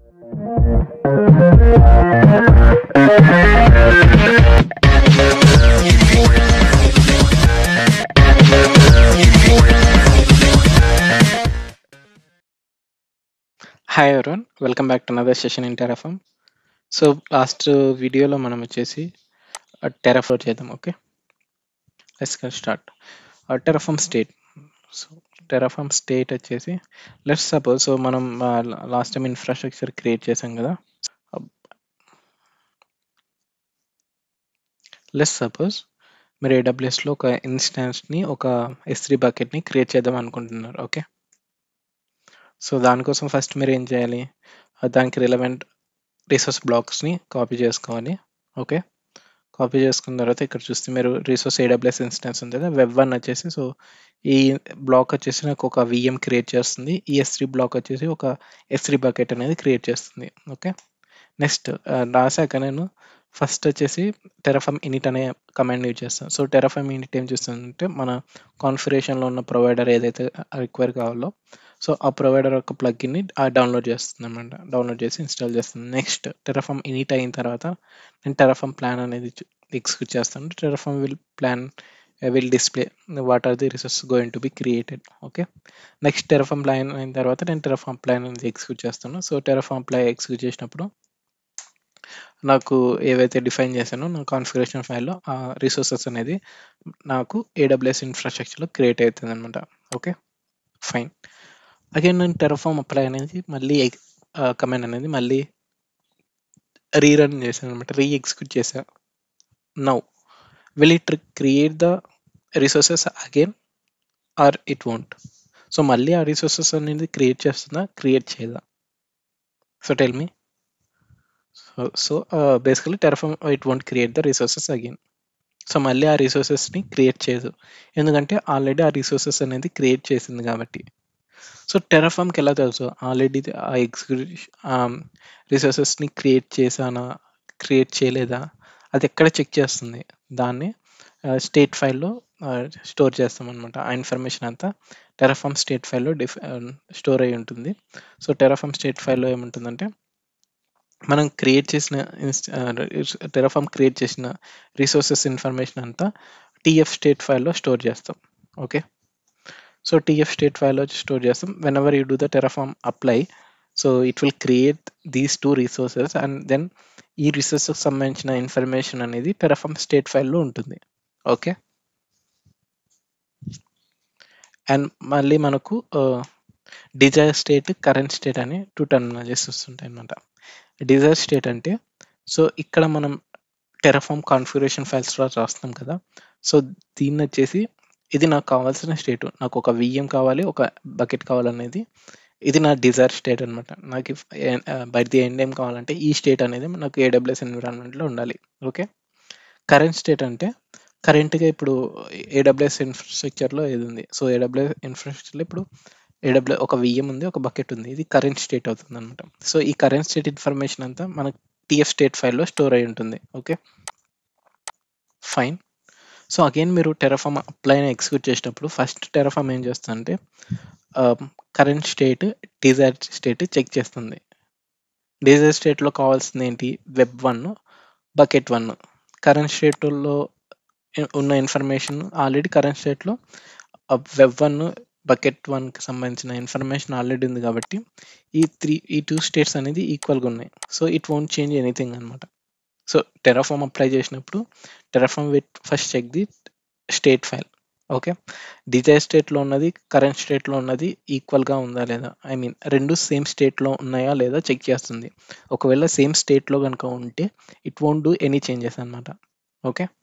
hi everyone welcome back to another session in Terraform so last వీడియోలో మనం వచ్చేసి టెరాఫోర్ చేద్దాం okay let's start Terraform state so Terraform state వచ్చేసి let's suppose so మనం last time infrastructure create చేసాం కదా లెట్స్ సపోజ్ మీరు ఏడబ్ల్యూఎస్లో ఒక ఇన్స్టాన్స్ని ఒక ఎస్ త్రీ బకెట్ని క్రియేట్ చేద్దాం అనుకుంటున్నారు ఓకే సో దానికోసం ఫస్ట్ మీరు ఏం చేయాలి దానికి రిలవెంట్ రీసోర్స్ బ్లాక్స్ని కాపీ చేసుకోవాలి ఓకే కాపీ చేసుకున్న తర్వాత ఇక్కడ చూస్తే మీరు రీసోర్స్ ఏడబ్ల్యూఎస్ ఇన్స్టెన్స్ ఉంది కదా వెబ్ వన్ వచ్చేసి సో ఈ బ్లాక్ వచ్చేసి నాకు ఒక విఎం క్రియేట్ చేస్తుంది ఈ ఎస్ త్రీ బ్లాక్ వచ్చేసి ఒక ఎస్ త్రీ బకెట్ అనేది క్రియేట్ చేస్తుంది ఓకే నెక్స్ట్ రాసాక నేను ఫస్ట్ వచ్చేసి టెరఫామ్ ఇనిట్ అనే కమాండ్ యూజ్ చేస్తాను సో టెరఫామ్ ఇనిట్ ఏం చేస్తుందంటే మన కాన్ఫిగరేషన్లో ఉన్న ప్రొవైడర్ ఏదైతే రిక్వైర్ కావాలో సో ఆ ప్రొవైడర్ యొక్క ప్లగ్గిన్ని డౌన్లోడ్ చేస్తుంది అనమాట డౌన్లోడ్ చేసి ఇన్స్టాల్ చేస్తుంది నెక్స్ట్ టెరఫామ్ ఇనిట్ అయిన తర్వాత నేను టెరఫామ్ ప్లాన్ అనేది ఎగ్జిక్యూట్ చేస్తాను Terraform will plan will display what are the resource going to be created okay next Terraform plan అయిన తర్వాత నేను టెరఫామ్ ప్లాన్ అనేది ఎగ్జిక్యూట్ చేస్తాను సో టెరఫామ్ ప్లాన్ ఎగ్జిక్యూట్ చేసినప్పుడు నాకు ఏవైతే డిఫైన్ చేశానో నా కాన్ఫిగరేషన్ ఫైల్లో ఆ రిసోర్సెస్ అనేది నాకు ఏడబ్ల్యూఎస్ ఇన్ఫ్రాస్ట్రక్చర్లో క్రియేట్ అవుతుంది అనమాట ఓకే ఫైన్ అగైన్ నేను టెరఫామ్ అప్లై అనేది మళ్ళీ కమాండ్ అనేది మళ్ళీ రీరన్ చేశాను అనమాట రీ ఎగ్జిక్యూట్ చేశా now will it create the resources again or it won't so మళ్ళీ ఆ రిసోర్సెస్ అనేది క్రియేట్ చేస్తుందా క్రియేట్ చేయదా so tell me so so basically Terraform it won't create the resources again so మళ్ళీ ఆ రిసోర్సెస్ని క్రియేట్ చేయదు ఎందుకంటే ఆల్రెడీ ఆ రిసోర్సెస్ అనేది క్రియేట్ చేసింది కాబట్టి సో టెరఫామ్కి ఎలా తెలుసు ఆల్రెడీ ఆ ఎగ్జిక్యూషన్ రిసోర్సెస్ని క్రియేట్ చేసానా క్రియేట్ చేయలేదా అది ఎక్కడ చెక్ చేస్తుంది దాన్ని స్టేట్ ఫైల్లో స్టోర్ చేస్తాం అనమాట ఆ ఇన్ఫర్మేషన్ అంతా టెరఫామ్ స్టేట్ ఫైల్లో డిఫ్ స్టోర్ అయి ఉంటుంది సో టెరఫామ్ స్టేట్ ఫైల్లో ఏముంటుందంటే మనం క్రియేట్ చేసిన టెరఫామ్ క్రియేట్ చేసిన రిసోర్సెస్ ఇన్ఫర్మేషన్ అంతా టీఎఫ్ స్టేట్ ఫైల్లో స్టోర్ చేస్తాం ఓకే సో టీఎఫ్ స్టేట్ ఫైల్లో స్టోర్ చేస్తాం whenever you do the Terraform apply so it will create these two resources and then ఈ రిసోర్సెస్ సంబంధించిన ఇన్ఫర్మేషన్ అనేది టెరఫామ్ స్టేట్ ఫైల్లో ఉంటుంది ఓకే అండ్ మళ్ళీ మనకు డిజైర్ స్టేట్ కరెంట్ స్టేట్ అని టూ టర్మినాలజీస్ వస్తుంటాయి అనమాట డిజైర్ స్టేట్ అంటే సో ఇక్కడ మనం టెరఫామ్ కాన్ఫిగరేషన్ ఫైల్స్లో రాస్తాం కదా సో దీన్ని వచ్చేసి ఇది నాకు కావాల్సిన స్టేట్ నాకు ఒక విఎం కావాలి ఒక బకెట్ కావాలనేది ఇది నా డిజైర్ స్టేట్ అనమాట నాకు బై ది ఎండ్ ఏం కావాలంటే ఈ స్టేట్ అనేది నాకు ఏడబ్ల్యూఎస్ ఎన్విరాన్మెంట్లో ఉండాలి ఓకే కరెంట్ స్టేట్ అంటే కరెంట్గా ఇప్పుడు ఏడబ్ల్యూఎస్ ఇన్ఫ్రాస్ట్రక్చర్లో ఏది ఉంది సో ఏడబ్ల్యూఎస్ ఇన్ఫ్రాస్ట్రక్చర్లో ఇప్పుడు ఏడబ్ల్యూ ఒక విఎం ఉంది ఒక బకెట్ ఉంది ఇది కరెంట్ స్టేట్ అవుతుంది అనమాట సో ఈ కరెంట్ స్టేట్ ఇన్ఫర్మేషన్ అంతా మనకు టీఎఫ్ స్టేట్ ఫైల్లో స్టోర్ అయి ఉంటుంది ఓకే ఫైన్ సో అగైన్ మీరు టెరఫామ్ అప్లైని ఎగ్జిక్యూట్ చేసినప్పుడు ఫస్ట్ టెరఫామ్ ఏం చేస్తుందంటే current state desire state check చేస్తుంది డిజైర్ స్టేట్లో కావాల్సింది ఏంటి web one bucket one current స్టేట్లో ఉన్న ఇన్ఫర్మేషన్ ఆల్రెడీ కరెంట్ స్టేట్లో వెబ్ వన్ బకెట్ వన్కి సంబంధించిన ఇన్ఫర్మేషన్ ఆల్రెడీ ఉంది కాబట్టి ఈ త్రీ ఈ టూ స్టేట్స్ అనేది ఈక్వల్గా ఉన్నాయి so it won't change anything అనమాట సో టెరాఫామ్ అప్లై చేసినప్పుడు Terraform with first check the state file okay desire స్టేట్లో ఉన్నది కరెంట్ స్టేట్లో ఉన్నది ఈక్వల్గా ఉందా లేదా ఐ మీన్ రెండు సేమ్ స్టేట్లో ఉన్నాయా లేదా చెక్ చేస్తుంది ఒకవేళ సేమ్ స్టేట్లో కనుక ఉంటే it won't do any changes అనమాట ఓకే